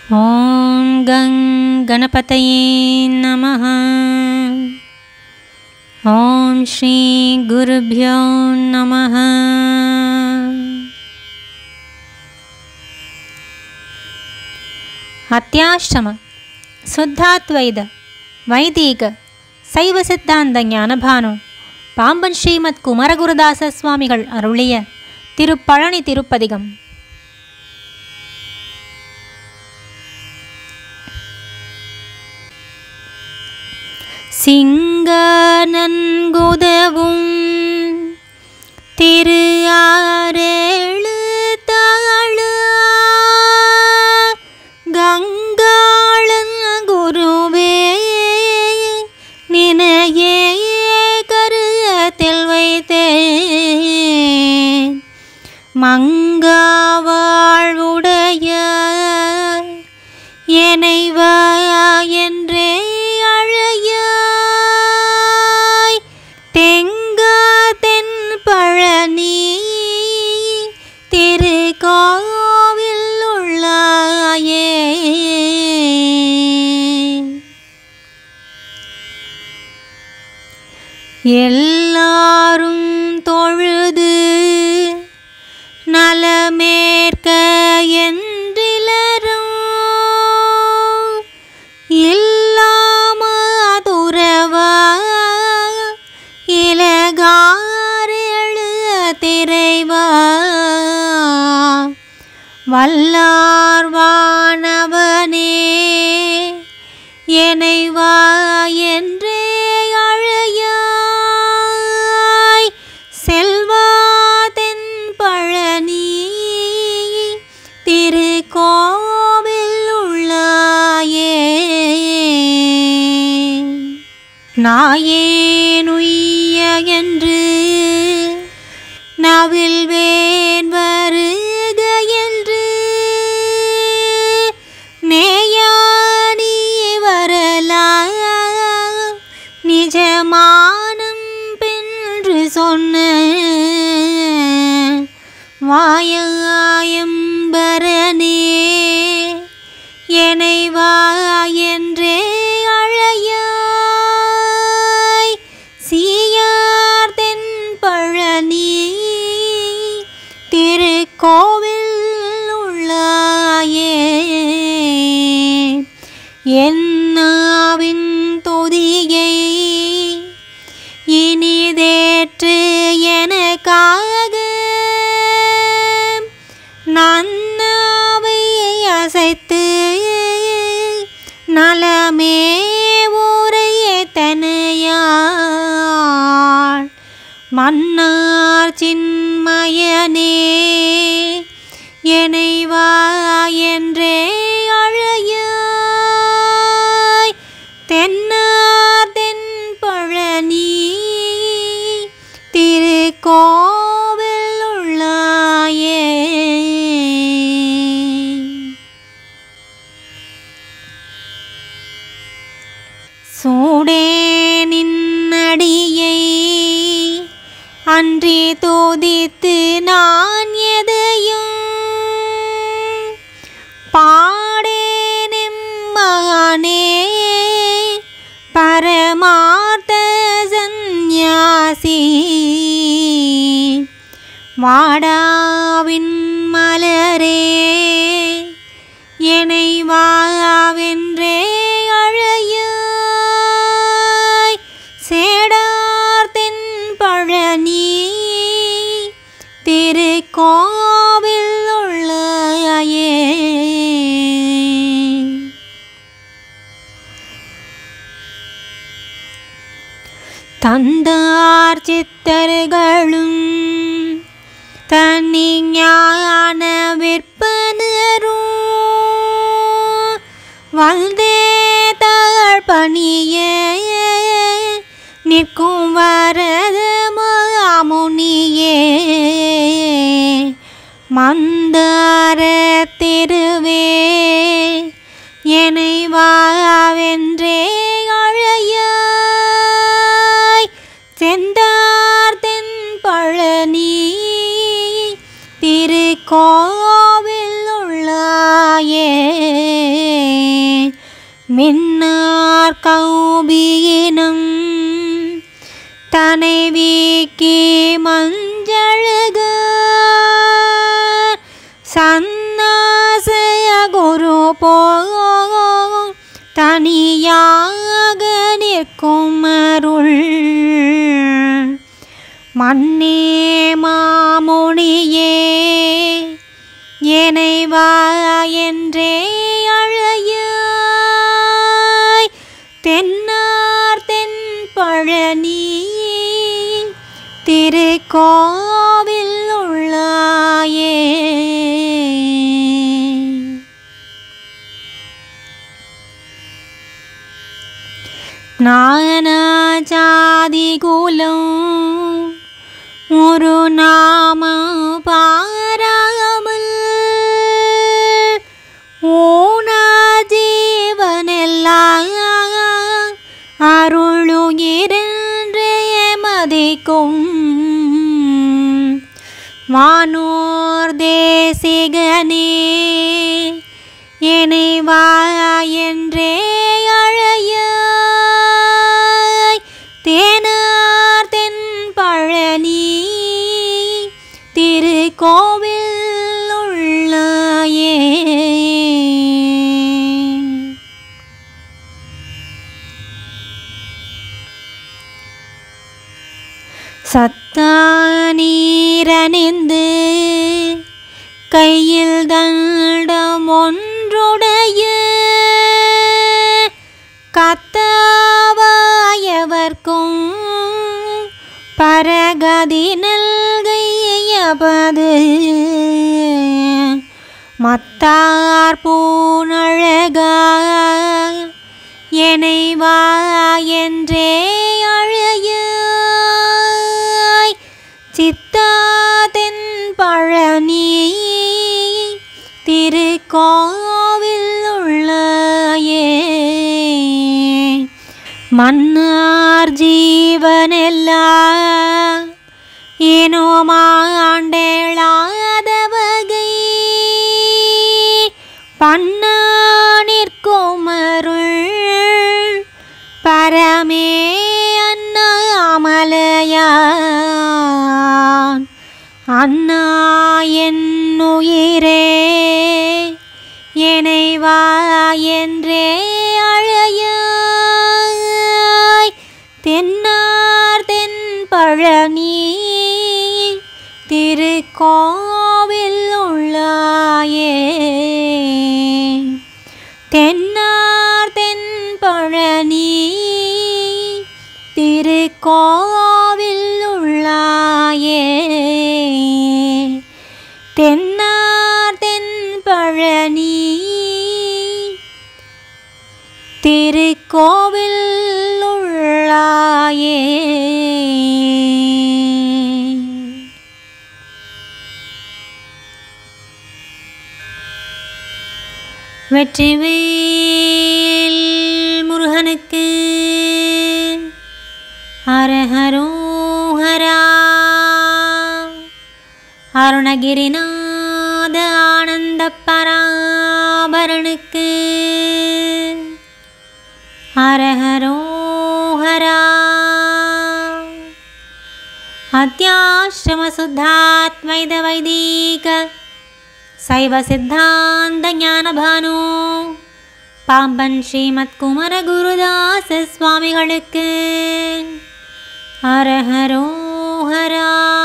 ॐ गं गणपतये नमः ॐ श्रीगुरुभ्यो नमः ಅತ್ಯಾಶ್ರಮ ಶುದ್ಧಾದ್ವೈತ ವೈದಿಕ சைவ சித்தாந்த ஞானபானு பாம்பன் ஸ்ரீமத் குமரகுருதாச சுவாமிகள் அருளிய திருப்பழனி திருப்பதிகம் சிங்கனன்குதவும் திரு ஆரேழு தாழ கங்காளன் குருவே நினையே கருத்தில் வைத்தேன் மங்கா வாழ்வுடைய எனைவா என்றே அழையாய் தெங்கா தென் பழனி திருக்கோவில் உள்ளாயே எல்லாரும் தொழுது நலமேற்க என்றிலரும் இல்லாம துறவா இலகாரெழு திரைவா வல்லார் வானவனே எனைவா என்றே அழையாய் செல்வா தென் பழனி திருக்கோவில் உள்ளாயே நாயேனுய்ய என்று நவில் வேன் வருக என்று நேயானி வரலாம் நிஜமானம் பென்று சொன்ன வாயம்பரனே என்னை வா என்றே அழையாய் சீயார் தென் பழனி திருக்கோவில் உள்ளாயே என்னாவின் தொதியை இனிதேற்று எனக்காக நன்னாவை அசைத்து நலமே ஊரைய தனையாள் மன்னார் சின்மயனே என்னை வா என்றே அழையாய் தென்னார் தென் பழனி திருக்கோவில் உள்ளாயே சூடே நின்னடியை அன்றி தோதித்து நான் எதையும் பாடேனும் மகனே பரமார்த்த சந்நியாசி வாடாவின் மலரே என்னை வாவென்றே அழையாய் சேடார் தென் பழனி திருக்கோவில் உள்ளாயே தந்தார் சித்தர்களும் தனி ஞான விற்பனரும் வந்தே தாழ் பணிய நிற்கும் வரத மாமுனியே மந்தார திருவே என்னை வாவென்றே அழையாய் செந்தார் தென் பழனி திருக்கோவில் உள்ளாயே மின்னார் கௌபியினம் தனைவிக்கி மஞ்சழுக சன்னாசய குரு போ தனியாக நிற்கும் அருள் மன்னே மாமுனியே என்னை வா என்றே அழையாய் தென்னார் தென் பழனி திருக்கோவில் உள்ளாயே நானாஜாதி குலம் ஒரு நாம பாராமல் ஊனா ஜீவனெல்லாம் அருளுகிறன்றே மதிக்கும் வானோர் தேசிகனே என்னை வா என்றே அழையாய் தேனார் தென் பழனி திருக்கோவில் உள்ளாயே சத்தானீரணிந்து கையில் தண்டம் ஒன்றுடைய கத்தாவாயவர்க்கும் பரகதி நல்கையபது மத்தார் பூனழகா என்னை வா என்றே அழையாய் சித்தாதென் பழனி திருக்கோவில் உள்ளாயே மன்னார் ஜீவனெல்லாம் ஏனோ மாண்டேளாத வகை பண்ணா நிற்கும் அருள் பரமே அண்ணாமலையான் அண்ணா என் உயிரே என்னை வா என்றே அழையாய் தென்னார் தென் பழனி திருக்கோவில் உள்ளாயே தென்னார் தென் பழனி திருக்கோவில் உள்ளாயே தென்னார் தென் பழனி திருக்கோவில் உள்ளாயே வெற்றிவேல் முருகனுக்கு ஹரஹரோஹரா அருணகிரிநாத ஆனந்த பராபரனுக்கு ஹரஹரோஹரா அத்தியாசிரம சுத்தாத்வைத வைதீக சைவ சித்தாந்த ஞானபானு பாம்பன் ஸ்ரீமத் குமர குருதாச சுவாமிகளுக்கு ஹரஹரோஹரா